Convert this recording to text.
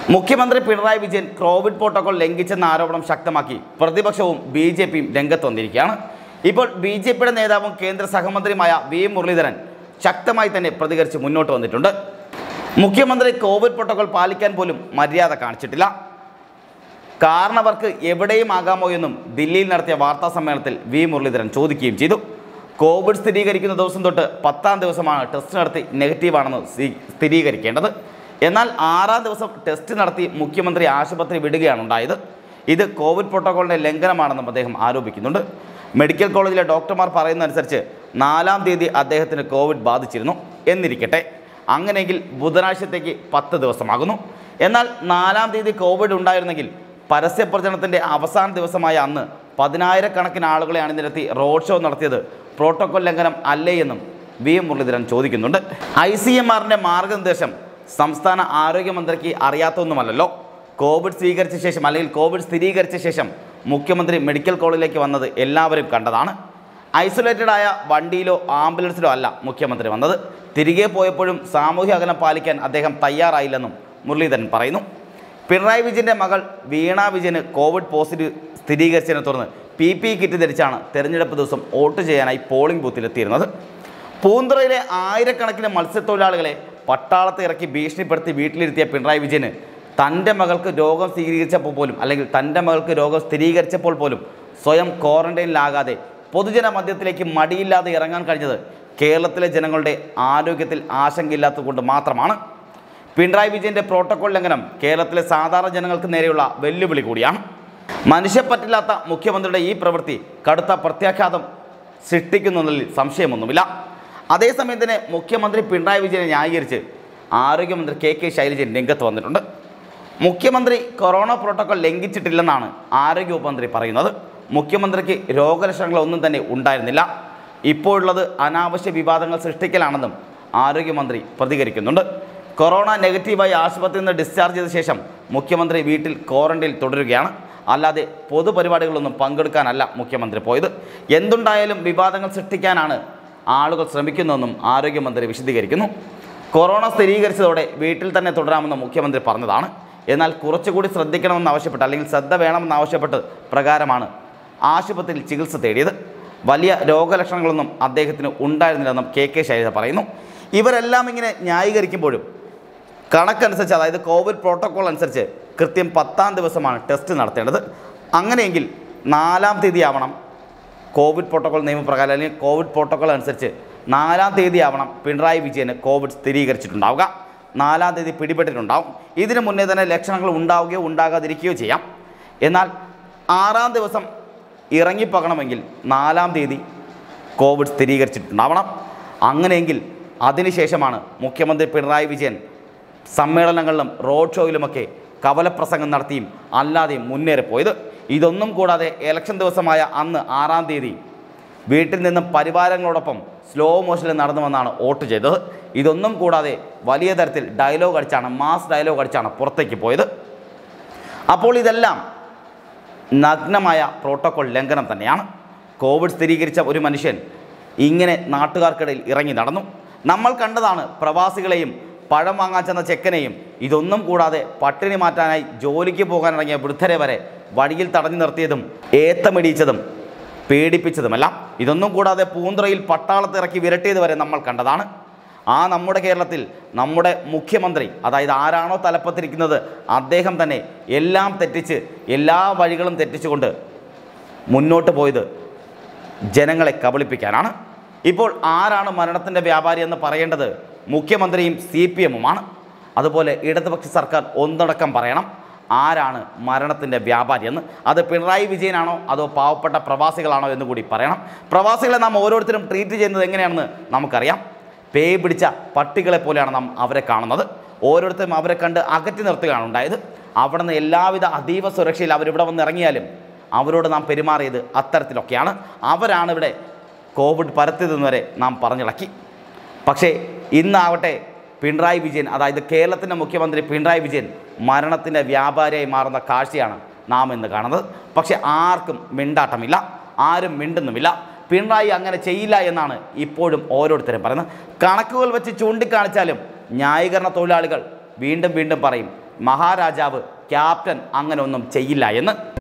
മുഖ്യമന്ത്രി Pinarayi Vijayan Covid protocol ലംഘിച്ചെന്ന ആരോപണം ശക്തമാക്കി പ്രതിപക്ഷവും ബി ജെ പിയും രംഗത്ത് വന്നിരിക്കുകയാണ് ഇപ്പോൾ ബി ജെ പിയുടെ നേതാവും കേന്ദ്ര സഹമന്ത്രിയുമായ വി മുരളീധരൻ ശക്തമായി തന്നെ പ്രതികരിച്ച് മുന്നോട്ട് വന്നിട്ടുണ്ട് മുഖ്യമന്ത്രി കോവിഡ് പ്രോട്ടോകോൾ പാലിക്കാൻ പോലും മര്യാദ കാണിച്ചിട്ടില്ല കാരണവർക്ക് എവിടെയും ആകാമോ എന്നും ദില്ലിയിൽ നടത്തിയ വാർത്താ സമ്മേളനത്തിൽ വി മുരളീധരൻ ചോദിക്കുകയും ചെയ്തു കോവിഡ് സ്ഥിരീകരിക്കുന്ന ദിവസം തൊട്ട് പത്താം ദിവസമാണ് ടെസ്റ്റ് നടത്തി നെഗറ്റീവാണെന്ന് സ്ഥി- സ്ഥിരീകരിക്കേണ്ടത് എന്നാൽ ആറാം ദിവസം ടെസ്റ്റ് നടത്തി മുഖ്യമന്ത്രി ആശുപത്രി വിടുകയാണ് ഉണ്ടായത് ഇത് കോവിഡ് പ്രോട്ടോകോളിൻ്റെ ലംഘനമാണെന്നും അദ്ദേഹം ആരോപിക്കുന്നുണ്ട് മെഡിക്കൽ കോളേജിലെ ഡോക്ടർമാർ പറയുന്നതനുസരിച്ച് നാലാം തീയതി അദ്ദേഹത്തിന് കോവിഡ് ബാധിച്ചിരുന്നു എന്നിരിക്കട്ടെ അങ്ങനെയെങ്കിൽ ബുധനാഴ്ചത്തേക്ക് പത്ത് ദിവസമാകുന്നു എന്നാൽ നാലാം തീയതി കോവിഡ് ഉണ്ടായിരുന്നെങ്കിൽ പരസ്യപ്രചരണത്തിൻ്റെ അവസാന ദിവസമായ അന്ന് പതിനായിരക്കണക്കിന് ആളുകളെ അണിനിരത്തി റോഡ് ഷോ നടത്തിയത് പ്രോട്ടോകോൾ ലംഘനം അല്ലേ എന്നും വി മുരളീധരൻ ചോദിക്കുന്നുണ്ട് ഐ സി എം ആറിൻ്റെ മാർഗനിർദ്ദേശം സംസ്ഥാന ആരോഗ്യമന്ത്രിക്ക് അറിയാത്തൊന്നുമല്ലല്ലോ കോവിഡ് സ്വീകരിച്ച ശേഷം അല്ലെങ്കിൽ കോവിഡ് സ്ഥിരീകരിച്ച ശേഷം മുഖ്യമന്ത്രി മെഡിക്കൽ കോളേജിലേക്ക് വന്നത് എല്ലാവരും കണ്ടതാണ് ഐസൊലേറ്റഡ് ആയ വണ്ടിയിലോ ആംബുലൻസിലോ അല്ല മുഖ്യമന്ത്രി വന്നത് തിരികെ പോയപ്പോഴും സാമൂഹ്യ അകലം പാലിക്കാൻ അദ്ദേഹം തയ്യാറായില്ലെന്നും മുരളീധരൻ പറയുന്നു പിണറായി വിജയൻ്റെ മകൾ വീണ വിജയന് കോവിഡ് പോസിറ്റീവ് സ്ഥിരീകരിച്ചതിനെ തുടർന്ന് പി പി കിറ്റ് ധരിച്ചാണ് തെരഞ്ഞെടുപ്പ് ദിവസം വോട്ട് ചെയ്യാനായി പോളിംഗ് ബൂത്തിലെത്തിയിരുന്നത് പൂന്തുറയിലെ ആയിരക്കണക്കിന് മത്സ്യത്തൊഴിലാളികളെ പട്ടാളത്തെ ഇറക്കി ഭീഷണിപ്പെടുത്തി വീട്ടിലിരുത്തിയ പിണറായി വിജയന് തൻ്റെ മകൾക്ക് രോഗം സ്ഥിരീകരിച്ചപ്പോൾ പോലും അല്ലെങ്കിൽ തൻ്റെ മകൾക്ക് രോഗം സ്ഥിരീകരിച്ചപ്പോൾ പോലും സ്വയം ക്വാറന്റൈനിലാകാതെ പൊതുജന മധ്യത്തിലേക്ക് മടിയില്ലാതെ ഇറങ്ങാൻ കഴിഞ്ഞത് കേരളത്തിലെ ജനങ്ങളുടെ ആരോഗ്യത്തിൽ ആശങ്കയില്ലാത്തതുകൊണ്ട് മാത്രമാണ് പിണറായി വിജയന്റെ പ്രോട്ടോകോൾ ലംഘനം കേരളത്തിലെ സാധാരണ ജനങ്ങൾക്ക് നേരെയുള്ള വെല്ലുവിളി കൂടിയാണ് മനുഷ്യപ്പറ്റില്ലാത്ത മുഖ്യമന്ത്രിയുടെ ഈ പ്രവൃത്തി കടുത്ത പ്രത്യാഘാതം സൃഷ്ടിക്കുന്നതിൽ സംശയമൊന്നുമില്ല അതേസമയം തന്നെ മുഖ്യമന്ത്രി പിണറായി വിജയനെ ന്യായീകരിച്ച് ആരോഗ്യമന്ത്രി കെ കെ ശൈലജൻ രംഗത്ത് വന്നിട്ടുണ്ട് മുഖ്യമന്ത്രി കൊറോണ പ്രോട്ടോകോൾ ലംഘിച്ചിട്ടില്ലെന്നാണ് ആരോഗ്യവകുപ്പ് മന്ത്രി പറയുന്നത് മുഖ്യമന്ത്രിക്ക് രോഗലക്ഷണങ്ങളൊന്നും തന്നെ ഉണ്ടായിരുന്നില്ല ഇപ്പോഴുള്ളത് അനാവശ്യ വിവാദങ്ങൾ സൃഷ്ടിക്കലാണെന്നും ആരോഗ്യമന്ത്രി പ്രതികരിക്കുന്നുണ്ട് കൊറോണ നെഗറ്റീവായി ആശുപത്രിയിൽ നിന്ന് ഡിസ്ചാർജ് ചെയ്ത ശേഷം മുഖ്യമന്ത്രി വീട്ടിൽ ക്വാറന്റൈനിൽ തുടരുകയാണ് അല്ലാതെ പൊതുപരിപാടികളൊന്നും പങ്കെടുക്കാനല്ല മുഖ്യമന്ത്രി പോയത് എന്തുണ്ടായാലും വിവാദങ്ങൾ സൃഷ്ടിക്കാനാണ് ആളുകൾ ശ്രമിക്കുന്നതെന്നും ആരോഗ്യമന്ത്രി വിശദീകരിക്കുന്നു കൊറോണ സ്ഥിരീകരിച്ചതോടെ വീട്ടിൽ തന്നെ തുടരാമെന്ന് മുഖ്യമന്ത്രി പറഞ്ഞതാണ് എന്നാൽ കുറച്ചുകൂടി ശ്രദ്ധിക്കണമെന്ന് ആവശ്യപ്പെട്ട് അല്ലെങ്കിൽ ശ്രദ്ധ വേണമെന്ന് ആവശ്യപ്പെട്ട് പ്രകാരമാണ് ആശുപത്രിയിൽ ചികിത്സ തേടിയത് വലിയ രോഗലക്ഷണങ്ങളൊന്നും അദ്ദേഹത്തിന് ഉണ്ടായിരുന്നില്ലെന്നും കെ കെ ശൈലജ പറയുന്നു ഇവരെല്ലാം ഇങ്ങനെ ന്യായീകരിക്കുമ്പോഴും കണക്കനുസരിച്ച് അതായത് കോവിഡ് പ്രോട്ടോകോൾ അനുസരിച്ച് കൃത്യം പത്താം ദിവസമാണ് ടെസ്റ്റ് നടത്തേണ്ടത് അങ്ങനെയെങ്കിൽ നാലാം തീയതി ആവണം കോവിഡ് പ്രോട്ടോകോൾ നിയമപ്രകാരം അല്ലെങ്കിൽ കോവിഡ് പ്രോട്ടോകോൾ അനുസരിച്ച് നാലാം തീയതി ആവണം പിണറായി വിജയന് കോവിഡ് സ്ഥിരീകരിച്ചിട്ടുണ്ടാവുക നാലാം തീയതി പിടിപെട്ടിട്ടുണ്ടാവും ഇതിനു മുന്നേ തന്നെ ലക്ഷണങ്ങൾ ഉണ്ടാവുകയോ ഉണ്ടാകാതിരിക്കുകയോ ചെയ്യാം എന്നാൽ ആറാം ദിവസം ഇറങ്ങിപ്പകണമെങ്കിൽ നാലാം തീയതി കോവിഡ് സ്ഥിരീകരിച്ചിട്ടുണ്ടാവണം അങ്ങനെയെങ്കിൽ അതിനുശേഷമാണ് മുഖ്യമന്ത്രി പിണറായി വിജയൻ സമ്മേളനങ്ങളിലും റോഡ് ഷോയിലുമൊക്കെ കവലപ്രസംഗം നടത്തിയും അല്ലാതെയും മുന്നേറിപ്പോയത് ഇതൊന്നും കൂടാതെ ഇലക്ഷൻ ദിവസമായ അന്ന് ആറാം തീയതി വീട്ടിൽ നിന്നും പരിവാരങ്ങളോടൊപ്പം സ്ലോ മോഷനിൽ നടന്നു വന്നാണ് വോട്ട് ചെയ്തത് ഇതൊന്നും കൂടാതെ വലിയ തരത്തിൽ ഡയലോഗ് അടിച്ചാണ് മാസ് ഡയലോഗ് അടിച്ചാണ് പുറത്തേക്ക് പോയത് അപ്പോൾ ഇതെല്ലാം നഗ്നമായ പ്രോട്ടോകോൾ ലംഘനം തന്നെയാണ് കോവിഡ് സ്ഥിരീകരിച്ച ഒരു മനുഷ്യൻ ഇങ്ങനെ നാട്ടുകാർക്കിടയിൽ ഇറങ്ങി നടന്നു നമ്മൾ കണ്ടതാണ് പ്രവാസികളെയും പഴം വാങ്ങാൻ ചെന്ന ചെക്കനെയും ഇതൊന്നും കൂടാതെ പട്ടിണി മാറ്റാനായി ജോലിക്ക് പോകാനിറങ്ങിയ വൃദ്ധരെ വരെ വഴിയിൽ തടഞ്ഞു നിർത്തിയതും ഏത്തമിടിയിച്ചതും പേടിപ്പിച്ചതുമെല്ലാം ഇതൊന്നും കൂടാതെ പൂന്തുറയിൽ പട്ടാളത്ത് ഇറക്കി വിരട്ടിയത് വരെ നമ്മൾ കണ്ടതാണ് ആ നമ്മുടെ കേരളത്തിൽ നമ്മുടെ മുഖ്യമന്ത്രി അതായത് ആരാണോ തലപ്പത്തിരിക്കുന്നത് അദ്ദേഹം തന്നെ എല്ലാം തെറ്റിച്ച് എല്ലാ വഴികളും തെറ്റിച്ചുകൊണ്ട് മുന്നോട്ട് പോയത് ജനങ്ങളെ കബളിപ്പിക്കാനാണ് ഇപ്പോൾ ആരാണ് മരണത്തിൻ്റെ വ്യാപാരി എന്ന് പറയേണ്ടത് മുഖ്യമന്ത്രിയും സി പി എമ്മുമാണ് അതുപോലെ ഇടതുപക്ഷ സർക്കാർ ഒന്നടക്കം പറയണം ആരാണ് മരണത്തിൻ്റെ വ്യാപാരി എന്ന് അത് പിണറായി വിജയനാണോ അതോ പാവപ്പെട്ട പ്രവാസികളാണോ എന്ന് കൂടി പറയണം പ്രവാസികളെ നാം ഓരോരുത്തരും ട്രീറ്റ് ചെയ്യുന്നത് എങ്ങനെയാണെന്ന് നമുക്കറിയാം പേ പിടിച്ച പട്ടികളെ പോലെയാണ് നാം അവരെ കാണുന്നത് ഓരോരുത്തരും അവരെ കണ്ട് അകറ്റി നിർത്തുകയാണ് ഉണ്ടായത് അവിടെ നിന്ന് എല്ലാവിധ അതീവ സുരക്ഷയിൽ അവരിവിടെ വന്ന് ഇറങ്ങിയാലും അവരോട് നാം പെരുമാറിയത് അത്തരത്തിലൊക്കെയാണ് അവരാണ് ഇവിടെ കോവിഡ് പരത്തിയതെന്ന് വരെ നാം പറഞ്ഞിളക്കി പക്ഷേ ഇന്നാവട്ടെ പിണറായി വിജയൻ അതായത് കേരളത്തിൻ്റെ മുഖ്യമന്ത്രി പിണറായി വിജയൻ മരണത്തിൻ്റെ വ്യാപാരിയായി മാറുന്ന കാഴ്ചയാണ് നാം ഇന്ന് കാണുന്നത് പക്ഷേ ആർക്കും മിണ്ടാട്ടമില്ല ആരും മിണ്ടുന്നുമില്ല പിണറായി അങ്ങനെ ചെയ്യില്ല എന്നാണ് ഇപ്പോഴും ഓരോരുത്തരും പറയുന്നത് കണക്കുകൾ വെച്ച് ചൂണ്ടിക്കാണിച്ചാലും ന്യായീകരണ തൊഴിലാളികൾ വീണ്ടും വീണ്ടും പറയും മഹാരാജാവ് ക്യാപ്റ്റൻ അങ്ങനെ ഒന്നും ചെയ്യില്ല എന്ന്